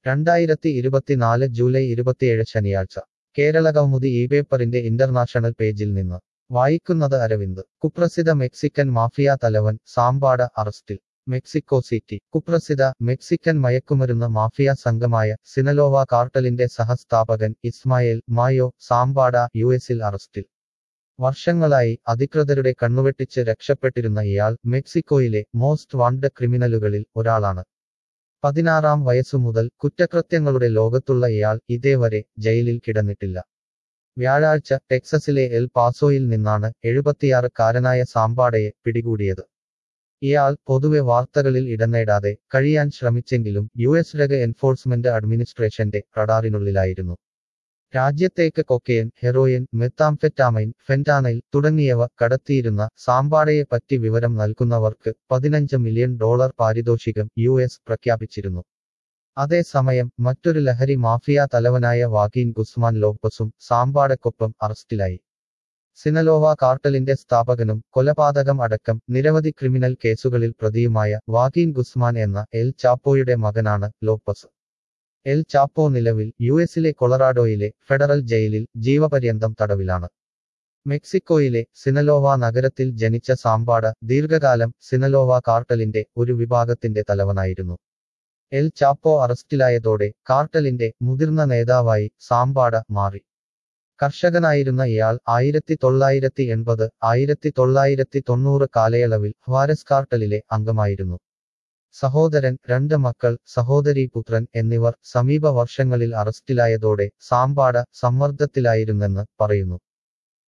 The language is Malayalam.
രണ്ടായിരത്തി ഇരുപത്തിനാല് ജൂലൈ ഇരുപത്തിയേഴ് ശനിയാഴ്ച കേരള കൗമുദി ഈ പേപ്പറിന്റെ ഇന്റർനാഷണൽ പേജിൽ നിന്ന് വായിക്കുന്നത് അരവിന്ദ് കുപ്രസിദ്ധ മെക്സിക്കൻ മാഫിയ തലവൻ സാമ്പാട അറസ്റ്റിൽ മെക്സിക്കോ സിറ്റി കുപ്രസിദ്ധ മെക്സിക്കൻ മയക്കുമരുന്ന് മാഫിയ സംഘമായ സിനലോവ കാർട്ടലിന്റെ സഹസ്ഥാപകൻ ഇസ്മായേൽ മായോ സാമ്പാട യു എസിൽ അറസ്റ്റിൽ വർഷങ്ങളായി അധികൃതരുടെ കണ്ണുവെട്ടിച്ച് രക്ഷപ്പെട്ടിരുന്ന ഇയാൾ മെക്സിക്കോയിലെ മോസ്റ്റ് വാണ്ടഡ് ക്രിമിനലുകളിൽ ഒരാളാണ് പതിനാറാം വയസ്സു മുതൽ കുറ്റകൃത്യങ്ങളുടെ ലോകത്തുള്ള ഇയാൾ ഇതേവരെ ജയിലിൽ കിടന്നിട്ടില്ല വ്യാഴാഴ്ച ടെക്സസിലെ എൽ പാസോയിൽ നിന്നാണ് എഴുപത്തിയാറുകാരനായ സാമ്പാടയെ പിടികൂടിയത് ഇയാൾ പൊതുവെ വാർത്തകളിൽ ഇടനേടാതെ കഴിയാൻ ശ്രമിച്ചെങ്കിലും യു എസ് ഡ്രഗ് എൻഫോഴ്സ്മെന്റ് അഡ്മിനിസ്ട്രേഷന്റെ റഡാറിനുള്ളിലായിരുന്നു രാജ്യത്തേക്ക് കൊക്കെയൻ ഹെറോയിൻ മെത്താംഫെറ്റാമൈൻ ഫെന്റാനൈൽ തുടങ്ങിയവ കടത്തിയിരുന്ന സാമ്പാടയെപ്പറ്റി വിവരം നൽകുന്നവർക്ക് പതിനഞ്ച് മില്യൺ ഡോളർ പാരിതോഷികം യു എസ് പ്രഖ്യാപിച്ചിരുന്നു അതേസമയം മറ്റൊരു ലഹരി മാഫിയ തലവനായ വാക്കീൻ ഗുസ്മാൻ ലോപ്പസും സാമ്പാടക്കൊപ്പം അറസ്റ്റിലായി സിനലോവ കാർട്ടലിന്റെ സ്ഥാപകനും കൊലപാതകം അടക്കം നിരവധി ക്രിമിനൽ കേസുകളിൽ പ്രതിയുമായ വാക്കീൻ ഗുസ്മാൻ എന്ന എൽ ചാപ്പോയുടെ മകനാണ് ലോപ്പസ് എൽ ചാപ്പോ നിലവിൽ യു എസിലെ കൊളറാഡോയിലെ ഫെഡറൽ ജയിലിൽ ജീവപര്യന്തം തടവിലാണ് മെക്സിക്കോയിലെ സിനലോവ നഗരത്തിൽ ജനിച്ച സാമ്പാട ദീർഘകാലം സിനലോവ കാർട്ടലിന്റെ ഒരു വിഭാഗത്തിന്റെ തലവനായിരുന്നു എൽ ചാപ്പോ അറസ്റ്റിലായതോടെ കാർട്ടലിന്റെ മുതിർന്ന നേതാവായി സാമ്പാട മാറി കർഷകനായിരുന്ന ഇയാൾ ആയിരത്തി തൊള്ളായിരത്തി എൺപത് ആയിരത്തി തൊള്ളായിരത്തി തൊണ്ണൂറ് കാലയളവിൽ ഹ്വാരസ് കാർട്ടലിലെ അംഗമായിരുന്നു സഹോദരൻ രണ്ട് മക്കൾ സഹോദരി പുത്രൻ എന്നിവർ സമീപ വർഷങ്ങളിൽ അറസ്റ്റിലായതോടെ സാമ്പാട സമ്മർദ്ദത്തിലായിരുന്നെന്ന് പറയുന്നു